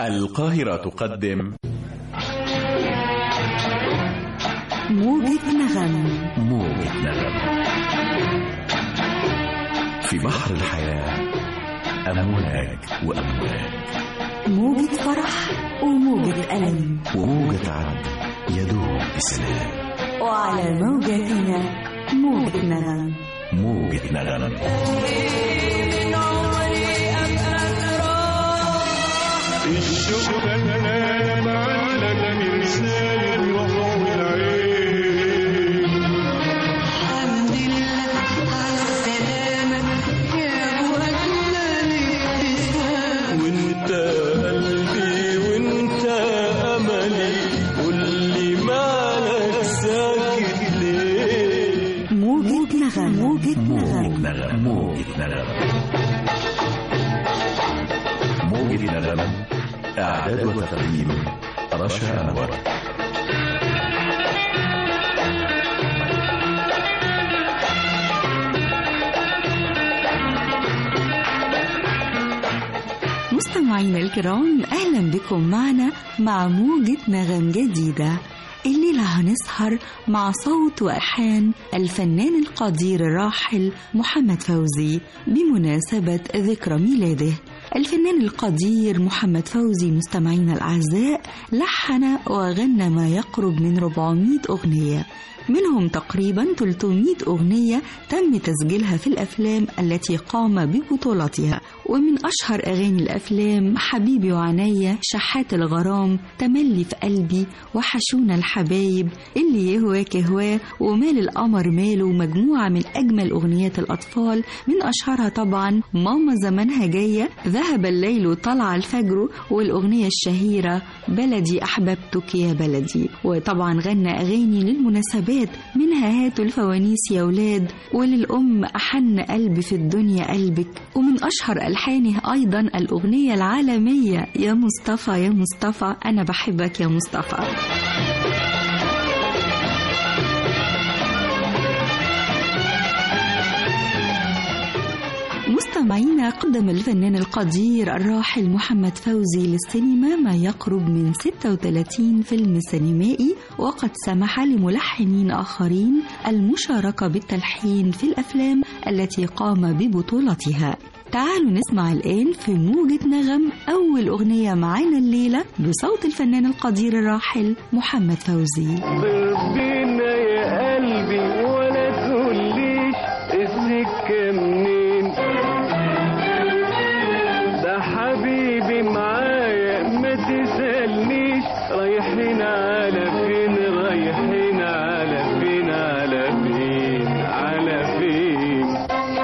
القاهرة تقدم موجة نغم موجة نغم في بحر الحياة أمواج وأمواج موجة فرح وموجة ألم وموجة عد يدوب بسلام وعلى موجتنا موجة نغم موجة نغم الشوق كلام على مرسال الروح والعين الحمد لله على السلامة يا أبو أجمل ابتسام وانت قلبي وانت املي قول لي مالك ساكت ليه موجة نغم موجة موجة نغم نغم موجة نغم موجة نغم إعداد وتقديم رشا أنور مستمعينا الكرام أهلا بكم معنا مع موجة نغم جديدة الليلة هنسهر مع صوت وألحان الفنان القدير الراحل محمد فوزي بمناسبة ذكرى ميلاده الفنان القدير محمد فوزي مستمعينا الأعزاء لحن وغنى ما يقرب من 400 أغنية منهم تقريبا 300 أغنية تم تسجيلها في الأفلام التي قام ببطولتها ومن أشهر أغاني الأفلام حبيبي وعنيا شحات الغرام تملي في قلبي وحشونا الحبايب اللي يهواك هواه ومال القمر ماله مجموعة من أجمل أغنيات الأطفال من أشهرها طبعا ماما زمانها جاية ذهب الليل وطلع الفجر والأغنية الشهيرة بلدي أحببتك يا بلدي وطبعا غنى أغاني للمناسبات منها هاتوا الفوانيس يا ولاد وللأم أحن قلب في الدنيا قلبك ومن أشهر ألحانه أيضا الأغنية العالمية يا مصطفى يا مصطفى أنا بحبك يا مصطفى مستمعينا قدم الفنان القدير الراحل محمد فوزي للسينما ما يقرب من 36 فيلم سينمائي وقد سمح لملحنين آخرين المشاركة بالتلحين في الأفلام التي قام ببطولتها تعالوا نسمع الآن في موجة نغم أول أغنية معانا الليلة بصوت الفنان القدير الراحل محمد فوزي بينا يا قلبي ولا تقوليش السكة منين ده حبيبي معايا ما تسألنيش رايحين على فين رايحين على فين على فين على فين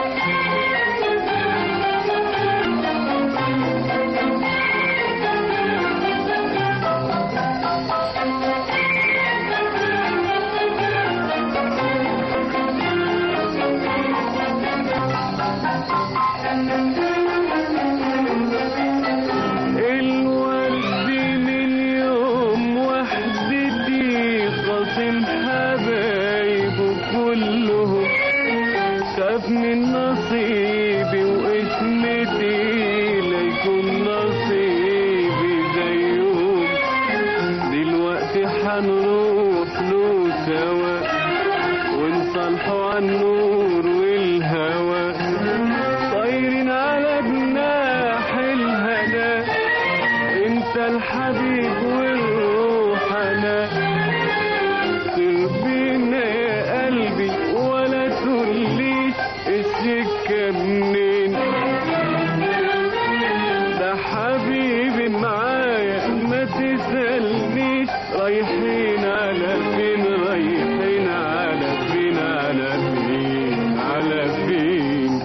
الورد من يوم وحدتي خاصم حبايبه كلهم شاف من نصيبي واسمتي ليكون نصيبي زيهم دلوقتي حنروح له سوا ونصالحوا على النور والهوى طايرين على جناح الهنا انت الحبيب والروح انا سر بينا يا قلبي ولا تقوليش السكه منين ده حبيبي معايا ما تسألنيش رايحين على فين رايحين على فين على فين على فين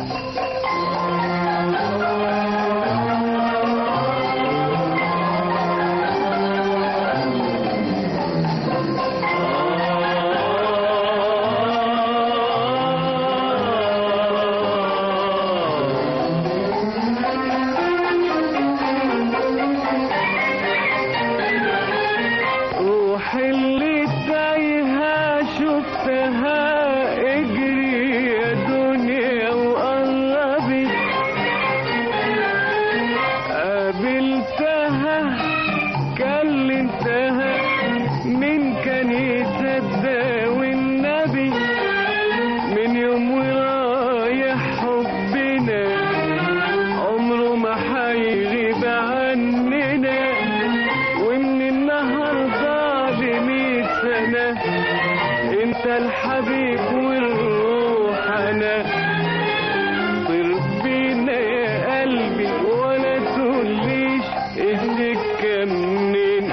انتهى من كان يصدق والنبي من يوم ورايح حبنا عمره ما هيغيب عننا ومن النهارده لمية سنة انت الحبيب والروح انا طير بينا يا قلبي ولا تقوليش السكة منين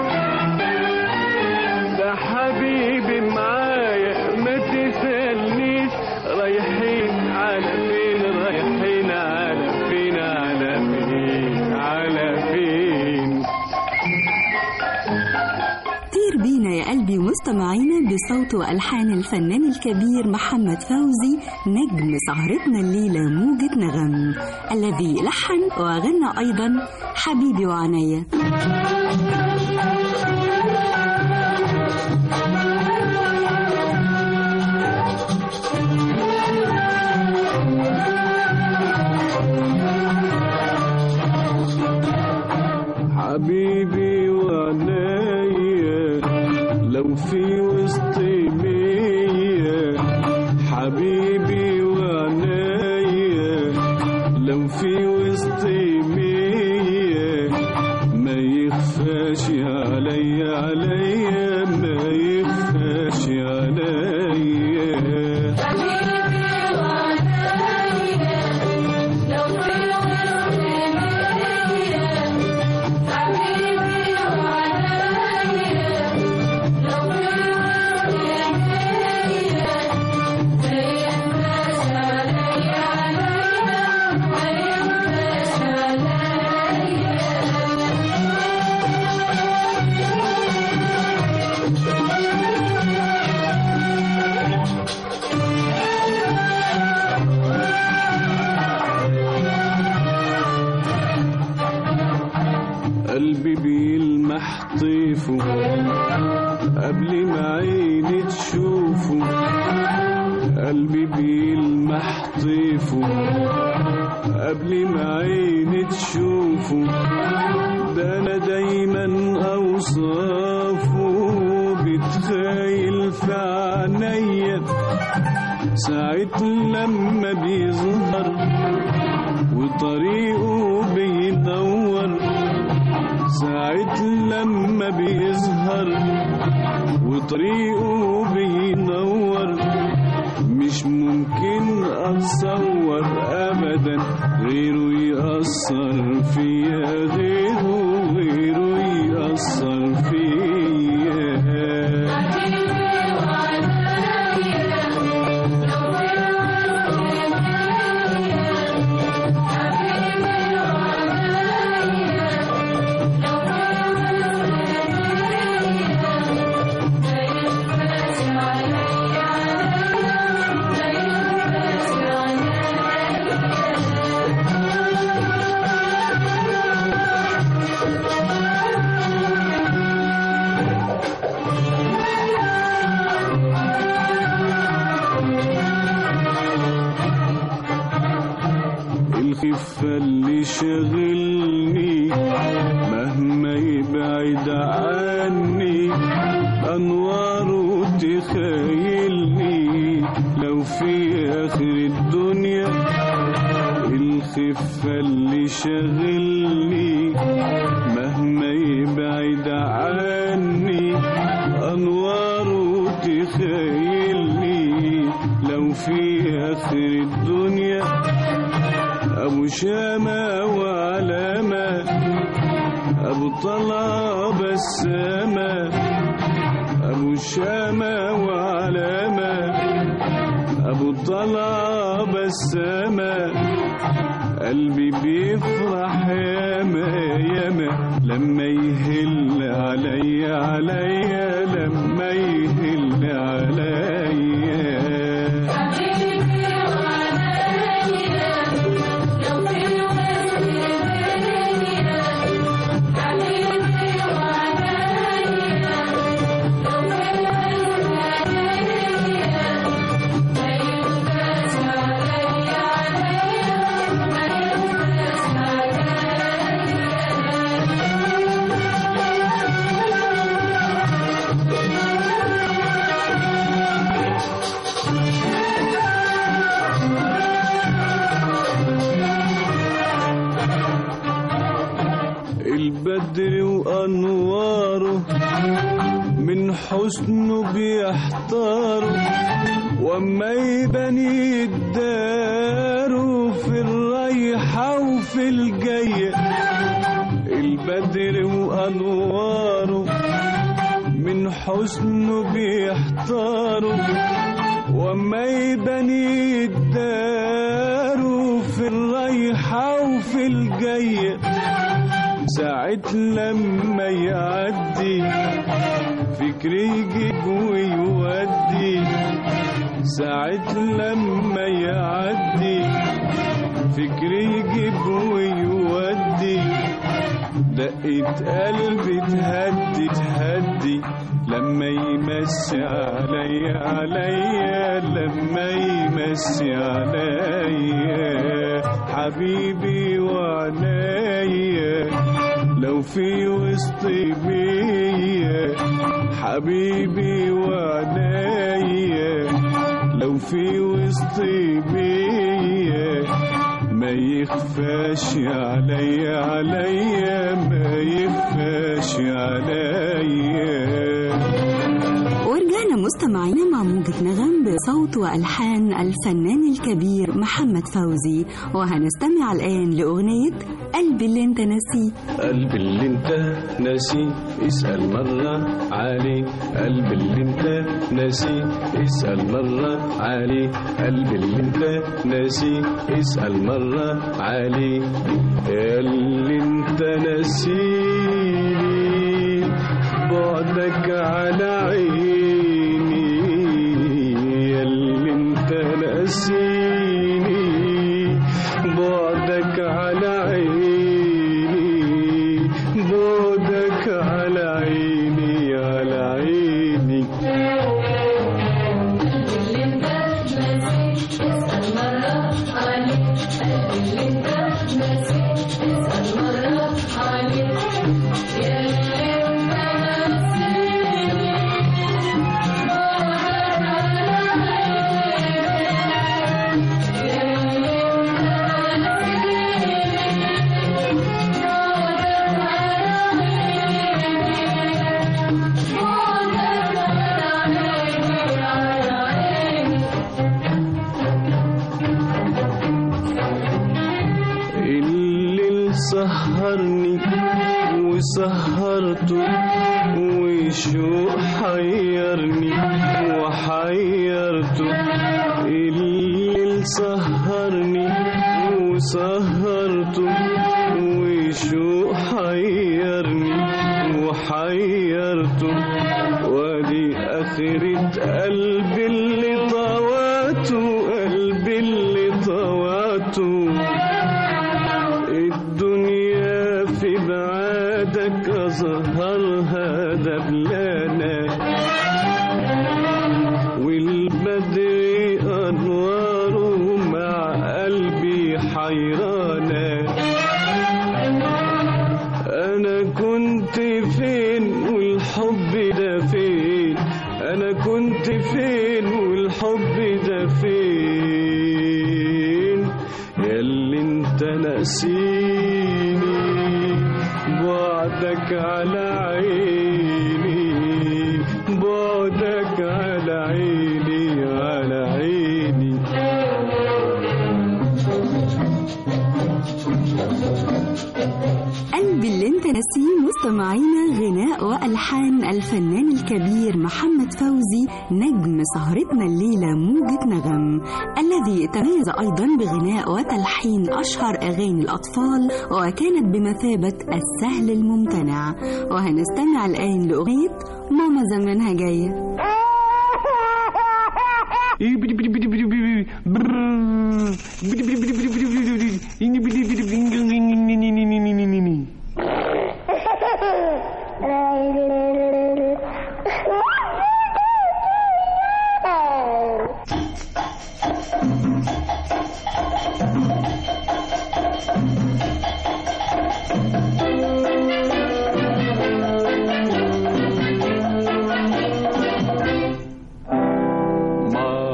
ده حبيبي معايا ما تسألنيش رايحين على فين رايحين على فين على فين على فين طير بينا يا قلبي مستمعينا بصوت وألحان الفنان الكبير محمد فوزي نجم سهرتنا الليلة موجة نغم الذي لحن وغنى أيضا حبيبي وعناية حبيبي وعنايا لو في وسط مية حبيبي وعنايا لو في وسط مية ما يخفاش عليا عليا ما يخفاش عليا قلبي بيلمح طيفه قبل ما عيني تشوفه قلبي بيلمح طيفه قبل ما عيني تشوفه ده انا دايما اوصافه بتخيل في عينيا ساعة لما بيظهر وطريقه بيدور ساعة لما بيظهر وطريقه بينور مش ممكن اتصور ابدا غيره يأثر فيا غيره غيره يأثر فيا الخفة اللي شغلني مهما يبعد عني أنواره تخيلني لو في آخر الدنيا الخفة اللي شغلني مهما يبعد عني أنواره تخيلني لو في آخر الدنيا أبو شامة وعلامة أبو طلع بسامة أبو شامة وعلامة أبو طلع بسامة قلبي بيفرح ياما ياما لما يهل عليا عليا لما يهل عليا البدر وأنواره من حسنه بيحتاروا وما يبني الدار في الرايحة وفي الجاية البدر وأنواره من حسنه بيحتاروا وما يبني الدار في الرايحة وفي الجاية ساعة لما يعدي فكري يجيب ويودي ساعة لما يعدي فكري يجيب ويودي دقة قلبي تهدي تهدي لما يمسي عليا عليا لما يمسي عليا حبيبي وعنايا لو في وسط مية حبيبي وعنايا لو في وسط مية ما يخفاش عليا عليا ما يخفاش عليا ورجعنا مستمعينا مع موجة نغم بصوت وألحان الفنان الكبير محمد فوزي وهنستمع الآن لأغنية قلبي اللي انت ناسيه قلب اللي انت ناسي اسأل مرة عليه قلب اللي انت ناسي اسأل مرة عليه قلب اللي انت ناسي اسأل مرة عليه يا اللي انت ناسيني بعدك على عيني يا اللي انت ناسيني بعدك على عيني بعدك على عيني على عيني الليل سهرني وسهرته وشوق حيرني وحيرته الليل سهرني وسهرته وشوق حيرني وحيرته وادي آخرة قلبي اللي طواته قلبي اللي طواته الدنيا في بعادك أظهرها دبلانة والبدر أنواره مع قلبي حيرانة أنا كنت فين والحب ده فين أنا كنت فين والحب ده فين ياللي انت ناسيني بعدك على عيني بعدك على عيني على عيني قلبي اللي انت ناسيه مستمعينا غناء والحان الفنان الكبير محمد فوزي نجم سهرتنا الليله موجة نغم الذي تميز ايضا بغناء وتلحين اشهر اغاني الاطفال وكانت بمثابه السهل الممتنع وهنستمع الان لاغنيه ماما زمانها جايه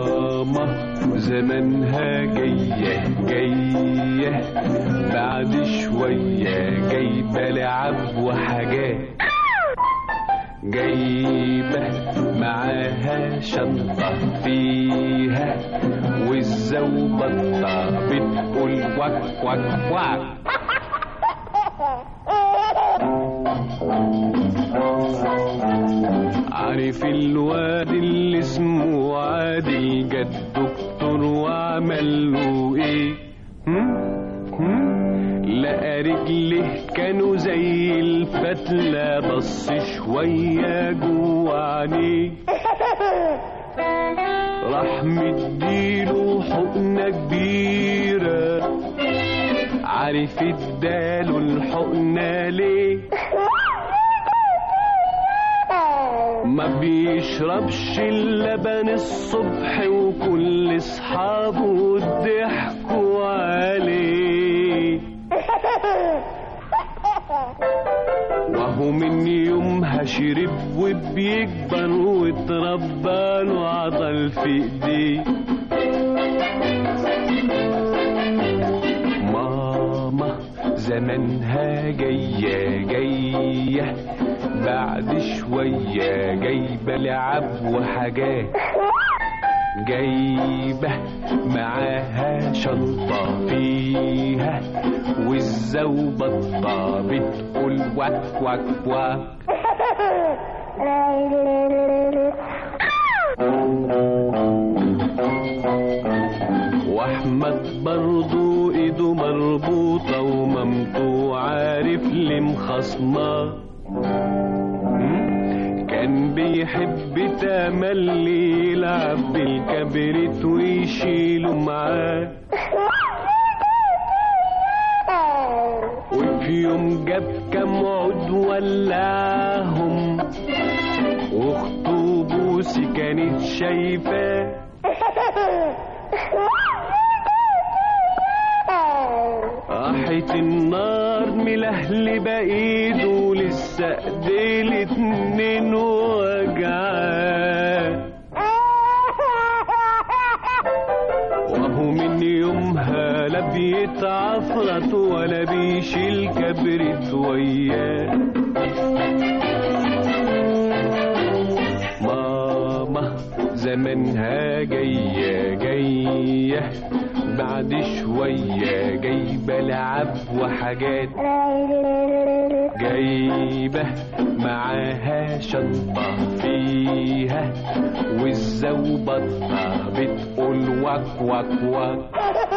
ماما زمانها جاية جاية بعد بلعب وحاجات جايبة معاها شنطة فيها والزوبطة بتقول وك وك وك عارف الواد اللي اسمه عادل جد دكتور وعمل له ايه هم؟ هم؟ لقى رجله كانوا زي الفتلة بص شوية جوه عينيه راح مديله حقنة كبيرة عارف اداله الحقنة ليه ما بيشربش اللبن الصبح وكل اصحابه ضحكوا عليه وهو من يومها شرب وبيكبر واتربى له عضل في ايديه ماما زمانها جاية جاية بعد شوية جايبة لعب وحاجات جايبة معاها شنطة فيها والزوبطة بتقول وك وك وك واحمد برضو ايده مربوطة ومامته عارف ليه مخصماه كان بيحب تملي يلعب بالكبريت ويشيله معاه وفي يوم جاب كام عود ولعهم واخته بوسي كانت شايفاه راحت النار ملهلبة ايده لسه ايديه الاتنين وجعاه وهو من يومها لا بيتعفرت ولا بيشيل كبرت وياه ماما زمانها جاية جاية بعد شوية جايبة لعب وحاجات جايبة معاها شنطة فيها والزوبطة بتقول وك وك وك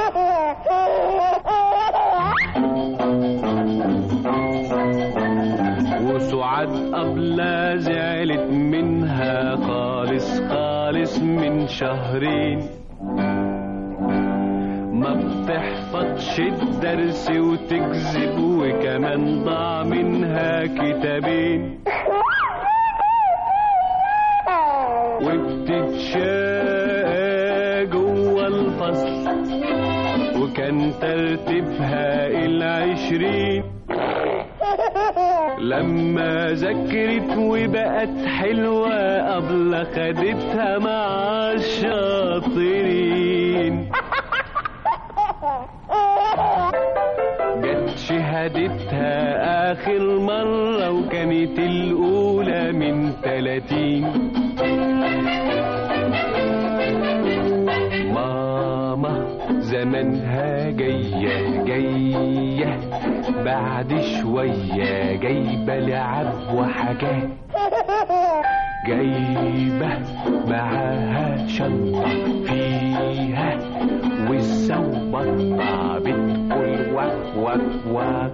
وسعاد قبلها زعلت منها خالص خالص من شهرين ما بتحفظش الدرس وتكذب وكمان ضاع منها كتابين وبتتشاقى جوه الفصل وكان ترتيبها العشرين لما ذكرت وبقت حلوة قبل خدتها مع الشاطرين جت شهادتها آخر مرة وكانت الأولى من تلاتين ماما زمانها جاية جاية بعد شوية جايبة لعب وحاجات جايبة معاها شنطة فيها والزوبطة بتقول وك وك وك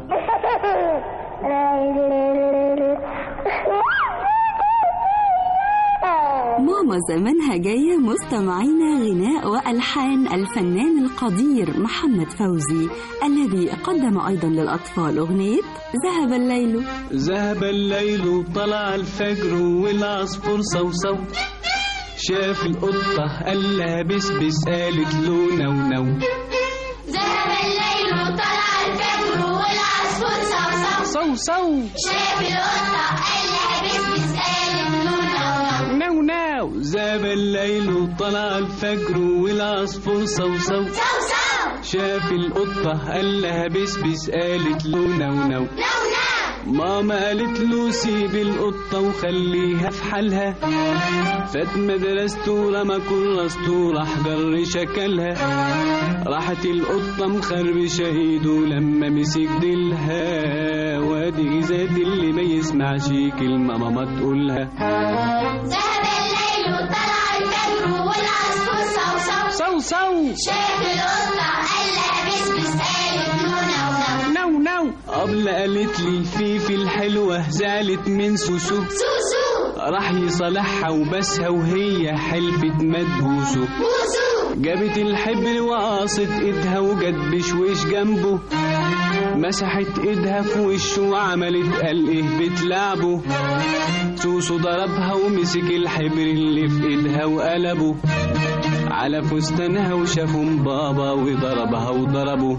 ماما زمانها جاية مستمعينا غناء وألحان الفنان القدير محمد فوزي الذي قدم أيضا للأطفال أغنية ذهب الليل ذهب الليل وطلع الفجر والعصفور صوصو شاف القطة قال لها بسبس قالت له نو نو ذهب الليل وطلع الفجر والعصفور صوصو صو صو شاف القطة قال لها بسبس قالت له نو نو نو نو ذهب الليل وطلع الفجر والعصفور صو صو صو صو شاف القطة قال لها بسبس قالت له نو نو نو نو ماما قالت له سيب القطة وخليها في حالها فات مدرسته رمى كراسته راح جر شكلها راحت القطة مخربشة ايده لما مسك ديلها وادي ذات اللي ما يسمعش كلمة ماما تقولها ذهب الليل وطلع الفجر والعصفور صوصو صو صو شاف القطة قال لها بسبس قالت له نو نو نو نو قبل قالت لي الفيفي الحلوة زعلت من سوسو سوسو راح يصالحها وبسها وهي حلفت مدبوسه بوسو جابت الحبر وقاصت ايدها وجت بشويش جنبه مسحت ايدها في وشه وعملت قال ايه بتلعبه سوسو ضربها ومسك الحبر اللي في ايدها وقلبه على فستانها وشافهم بابا وضربها وضربه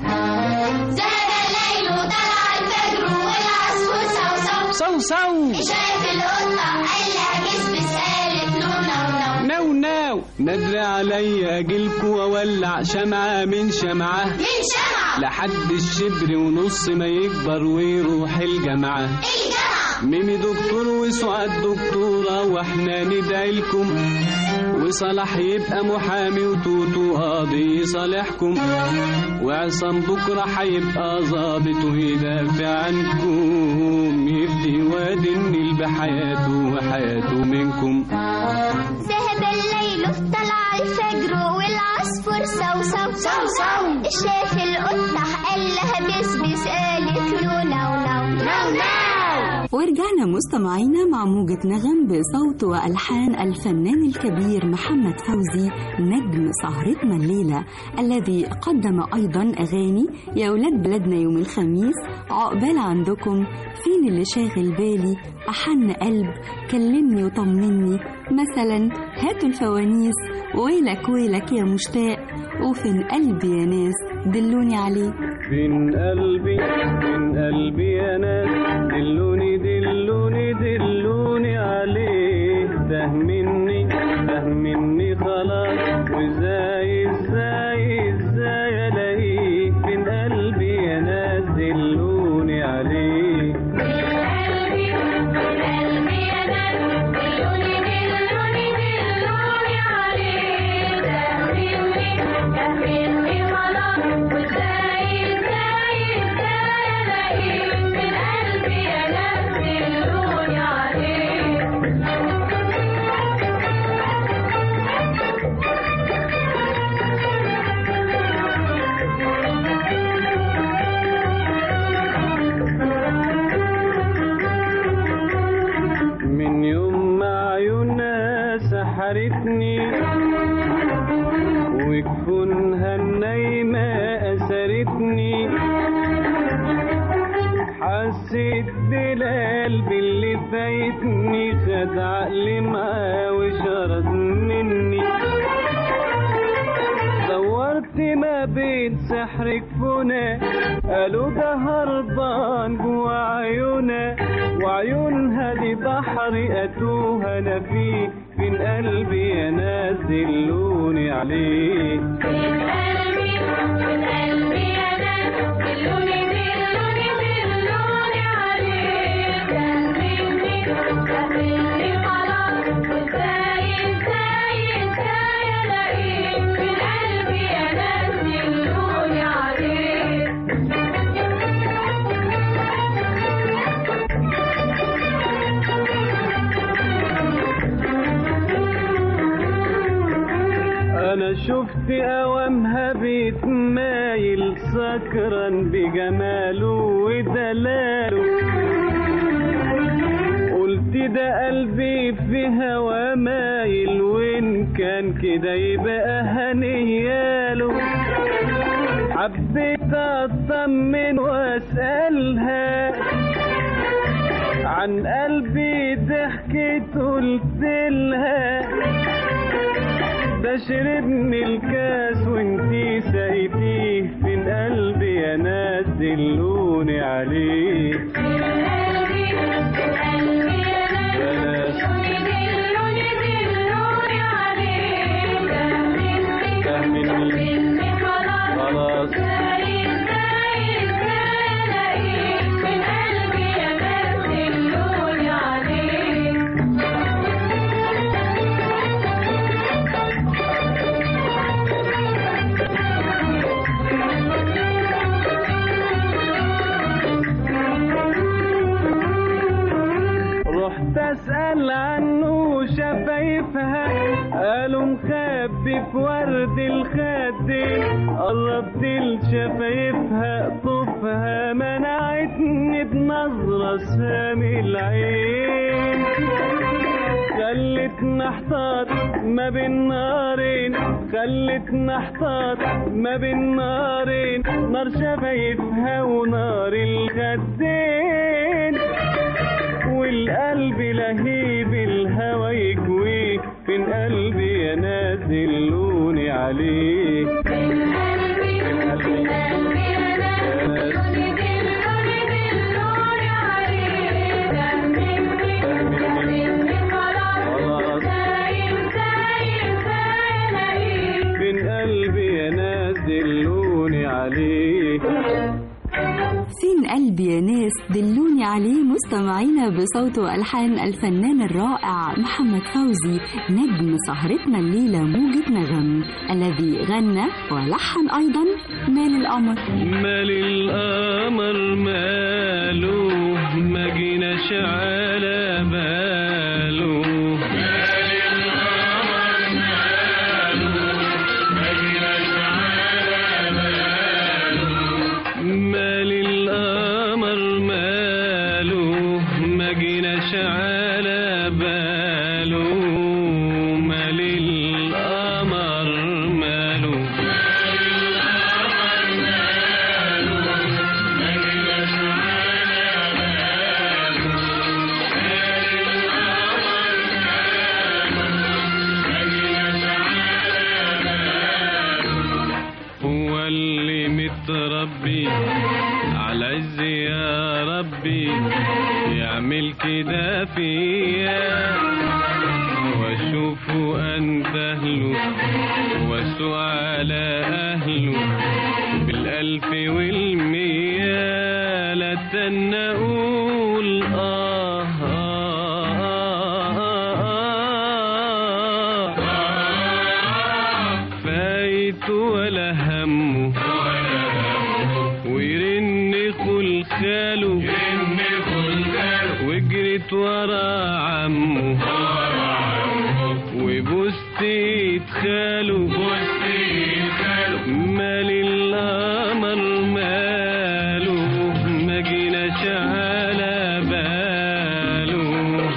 ذهب الليل وطلع الفجر والعصفور صوصو صو صو شاف القطة قال لها بسبس قالت له نو نو نو نو ندري عليا اجيلكوا واولع شمعة من شمعة من شمعة لحد الشبر ونص ما يكبر ويروح الجامعة الجامعة ميمي دكتور وسعاد دكتورة واحنا ندعي لكم وصلاح يبقى محامي وتوتو قاضي يصالحكم وعصام بكرة هيبقى ظابط ويدافع عنكم يفدي وادي النيل بحياته وحياته منكم ذهب الليل طلع الفجر والعصفور صوصو صوصو شاف القطة قال لها بسبس قالت له نو نو نو نو ورجعنا مستمعينا مع موجة نغم بصوت وألحان الفنان الكبير محمد فوزي نجم سهرتنا الليلة الذي قدم أيضا أغاني يا ولاد بلادنا يوم الخميس عقبال عندكم فين اللي شاغل بالي أحن قلب كلمني وطمني مثلا هاتوا الفوانيس ويلك ويلك يا مشتاق وفين قلبي يا ناس دلوني عليه فين قلبي فين قلبي يا ناس دلوني دلوني دلوني عليه ده مني ده مني خلاص وازاي ازاي ازاي الاقيه فين قلبي يا ناس دلوني عليه من يوم ما عيونها سحرتني وجفونها النايمة أسرتني حسيت بالقلب اللي فايتني خد عقلي معاه وشرد مني دورت ما بين سحر كفونا قالوا ده هربان جوا عيونا وعيونها دي بحر اتوه انا فيه فين قلبي يا ناس دلوني عليه انا شفت اوامها بيتمايل سكران بجماله ودلاله قلت ده قلبي في هوا مايل وان كان كده يبقى هنياله حبيت اطمن واسالها عن قلبي ضحكت قلت لها ده شربني الكاس وانتي سايتيه فين قلبي يا ناس دلوني عليه يا ناس فهمني خلاص رحت اسأل عنه شفايفها قالوا مخبي في ورد الخدين قربت لشفايفها طفها منعتني بنظرة سامي العين خلتنا احتار ما بين نارين خلتنا احتار ما بين نارين نار شفايفها ونار الخدين والقلب لهيب الهوى يكويه فين قلبي يا ناس دلوني عليه خلاص فين قلبي يا ناس دلوني عليه فين قلبي يا ناس دلوني عليه مستمعينا بصوت والحان الفنان الرائع محمد فوزي نجم سهرتنا الليله موجة نغم الذي غنى ولحن ايضا مال القمر مال القمر ماله ما جيناش على باله مال القمر ماله ما جيناش على باله مال القمر ماله ما جيناش على باله مال القمر ماله هو اللي متربي على عز يا ربي يعمل كده فيا واشوفه انتهله واسوء على اهله بالالف والمية لا تنقول آه, آه, آه, آه فايت ولا همه ويرن خل خاله وجريت ورا عمه وبوست ايد خاله مال القمر ماله ما جيناش على باله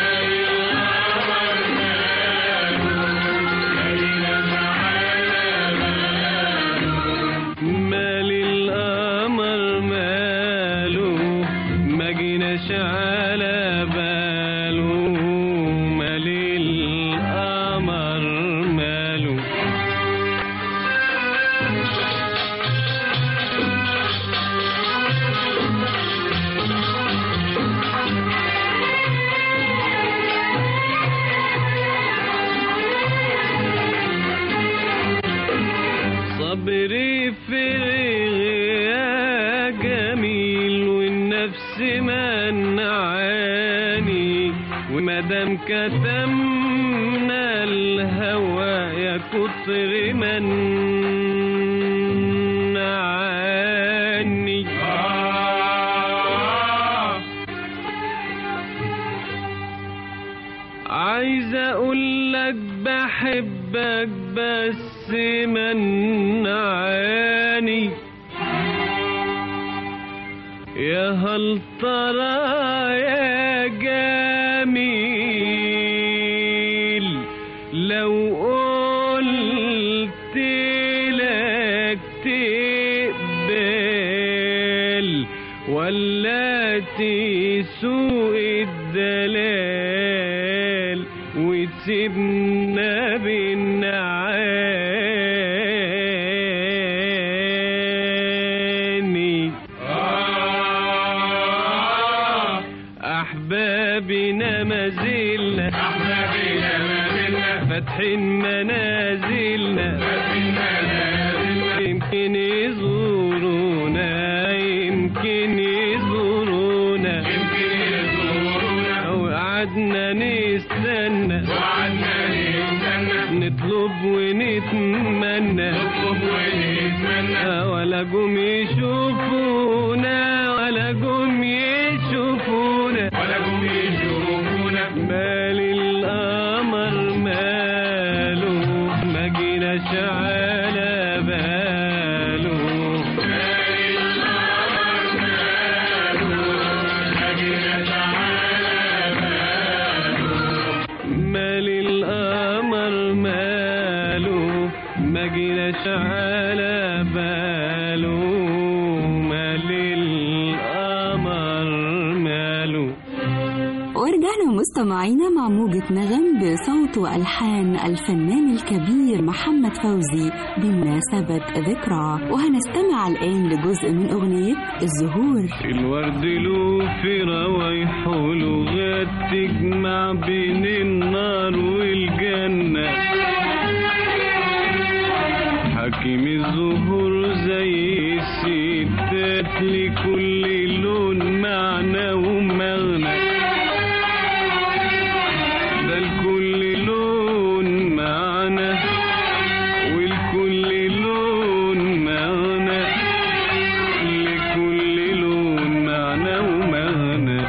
مال القمر ماله ما جيناش على باله مال القمر ماله صبري فرغ يا جميل والنفس منعاني ومادام كتمنا الهوى يا كتر منعاني عايز اقول لك بحبك بس منعاني يا هل ترى يا جميل لو قلت لك تقبل ولا تسوق الدلال وتسيبنا بالنعاني أحبابنا ما زلنا فاتحين منازلنا يمكن يزورونا يمكن يزورونا وقعدنا نستنى نطلب ونتمنى ولا جم يشوفونا ولا جم يشوفونا مال القمر ماله ما جيناش على باله مال القمر ماله ما جيناش على باله مال القمر ماله ما جيناش على باله مال القمر ماله ورجعنا مستمعينا مع موجة نغم بصوت وألحان الفنان الكبير محمد فوزي بمناسبة ذكرى وهنستمع الآن لجزء من أغنية الزهور الورد له في روايحه لغات تجمع بين النار والجنة حكيم الزهور زي الستات لكل لون معنى ومغنى ده لكل لون معنى ولكل لون معنى لكل لون معنى ومغنى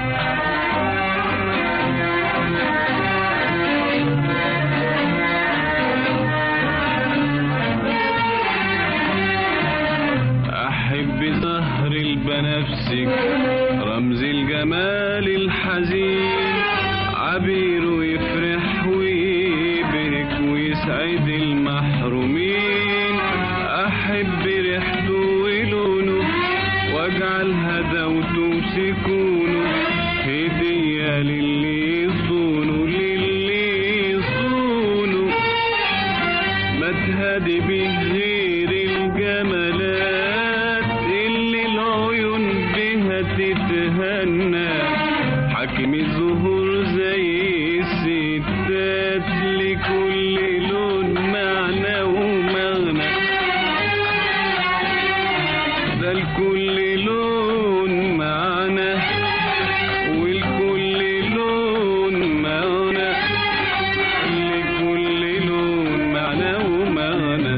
أحب زهر البنفسج رمز الجمال الحزين عبير يفرح ويبهك ويسعد المحرومين أحب ريحته ولونه واجعل هدوته وسكونه هدية للي يصونه للي يصونه ما تهدي بيه غير الجمالات اللي العيون بها تتهنى حكم الزهور زي الستات لكل لون معنى ومغنى ده لكل لون معنى ولكل لون معنى لكل لون معنى ومعنى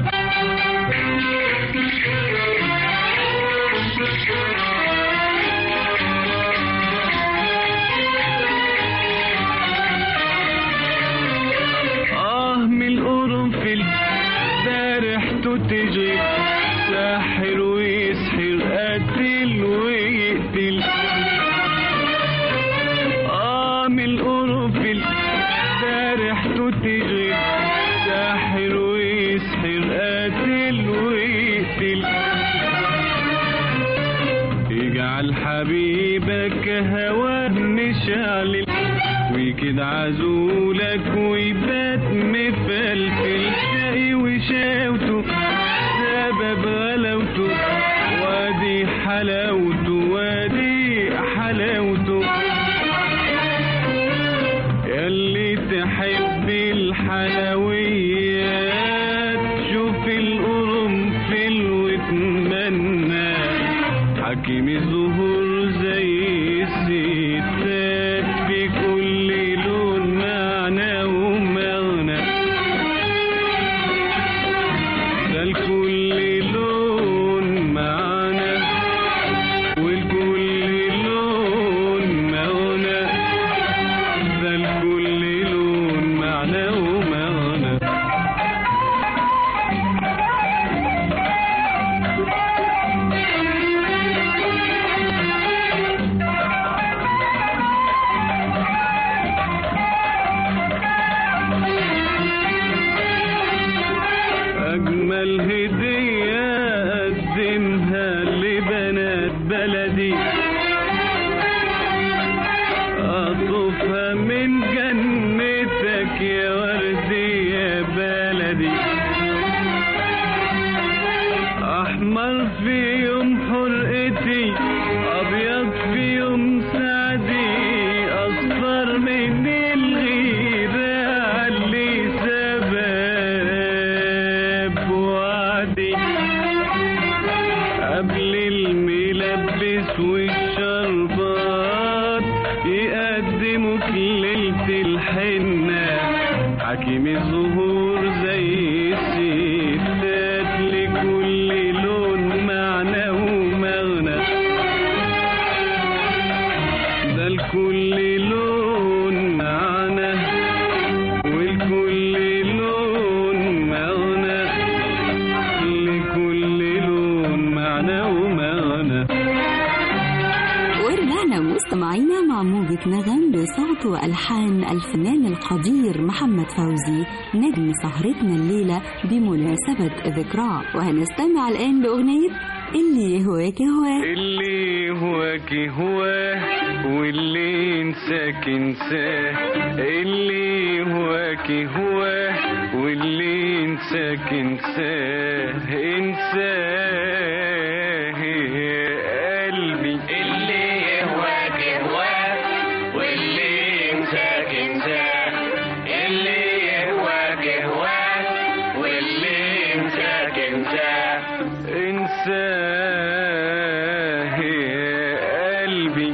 آه من القرنفل ده ريحته تشغل ساحر ويسحر قاتل ويقتل آه من القرنفل ده ريحته تشغل ساحر ويسحر قاتل ويقتل يجعل حبيبك هواه مشعل ويكد عزولك ويبات مفلفل شقي وشاوته سبب غلاوته وادي حلاوته وادي حلاوته ياللي تحب الحلويات شوف القرنفل واتمنى حكيم الزهور زي الستات بكل لون معنى ومغنى ده لكل لون معنى ولكل لون مغنى ده لكل لون معنى ومغنى أجمل هدية أقدمها لبنات بلدي أطوفها من جنتك يا وردي يا بلدي أحمر في يوم حرقتي أبيض في يوم سعدي أصفر من الغيرة علي سباب وعدي قبل الملبس والشربات يقدموك ليلة الحنة حكيم الزهور زي الستات لكل لون معنى ومغنى ده لكل لون معنى صوت وألحان الفنان القدير محمد فوزي نجم سهرتنا الليلة بمناسبة ذكراه وهنستمع الآن لأغنية اللي يهواك هواه اللي هواك هواه واللي ينساك انساه اللي هواك هواه واللي ينساك انساه انساه يا قلبي اللي يهواك هواه واللي ينساك انساه اللي يهواك هواه واللي ينساك انساه انساه يا قلبي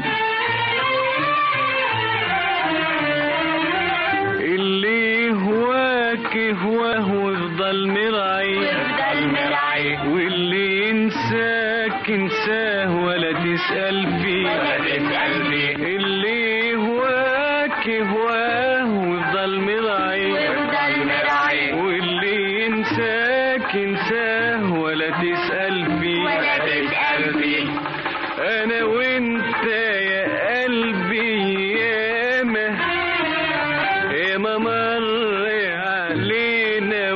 اللي هواك هواه وافضل مرعي افضل مرعي واللي ينساك انساه ولا تسأل فيه ولا تسأل فيه اللي هواك هواه وافضل مرعي افضل مرعي واللي ينساك انساه ولا تسأل فيه ولا تسأل فيه انا وانت يا قلبي ياما ياما مر علينا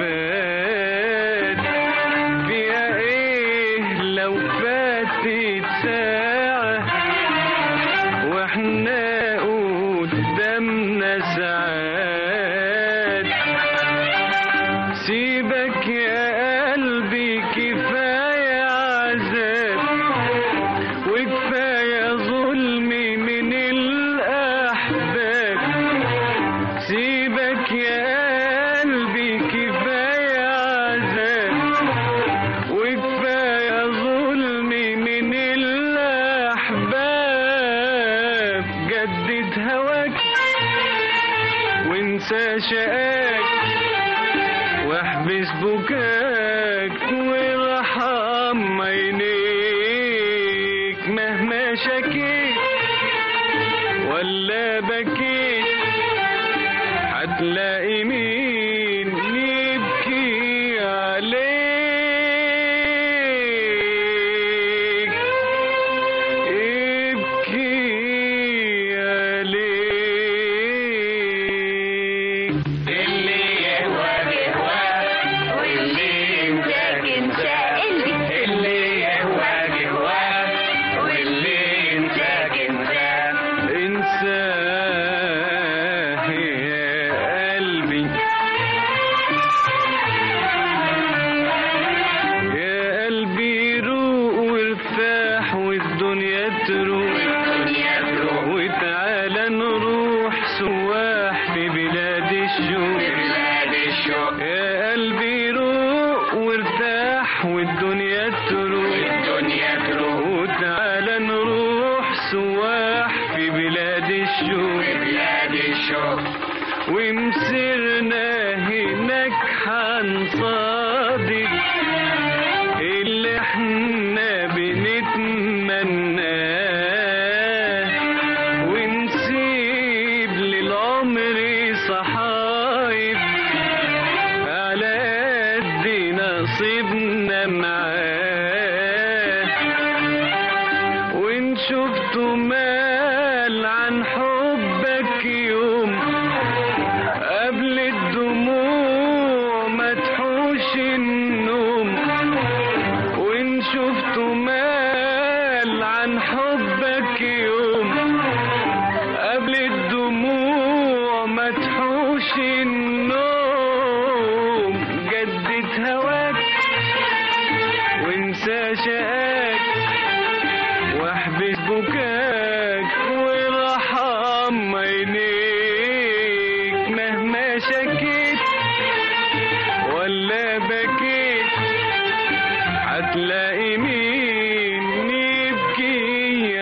وفات فيها ايه لو فاتت ساعة واحنا قدامنا ساعات سيبك يا قلبي كفاية عذاب وكفاية ظلم من الأحباب سيبك يا قلبي كفاية عذاب وكفاية ظلم من الأحباب جدد هواك وانسى شقاك واحبس بكاك وارحم عينيك مهما شكيت ولا بكيت هتلاقي مين يبكي عليك ابكي عليك اللي يهواك يهواك واللي ينساك ينساك اللي يهواك يهواك واللي ينساك ينساك انساه يا قلبي يا قلبي روق وارتاح والدنيا تروح وتعالى نروح سواح في بلاد الشوق يا قلبي روق وارتاح والدنيا تروح وتعالى نروح سواح في بلاد الشوق ومسرنا هناك حنصادق اللي احنا بنتمناه ونسيب للعمر صحايب على قد نصيبنا معاه وان شفتوا مال عن حبك يوم قبل الدموع ما تحوش النوم وان شفتوا مال عن حبك يوم قبل الدموع ما تحوش النوم جدد هواك وانسى شقاك واحبس بكاك وارحم عينيك مهما شكيت ولا بكيت هتلاقي مين يبكي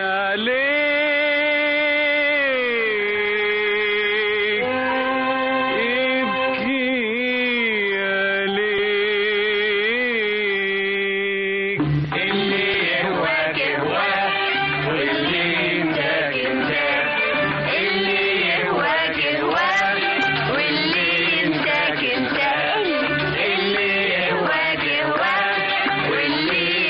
عليك يبكي عليك اللي يهواك يهواك واللي ينساك ينساك اللي يهواك يهواك واللي ينساك ينساك اللي يهواك يهواك واللي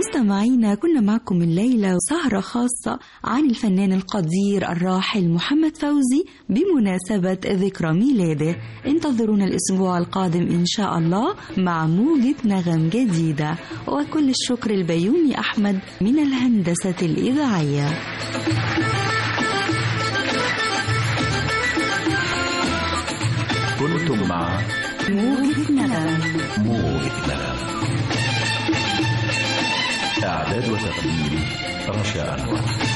مستمعينا كنا معكم الليلة سهرة خاصة عن الفنان القدير الراحل محمد فوزي بمناسبة ذكرى ميلاده انتظرونا الأسبوع القادم إن شاء الله مع موجة نغم جديدة وكل الشكر البيومي أحمد من الهندسة الإذاعية كنتم مع موجة نغم موجة نغم إعداد وتقديم رشا أنور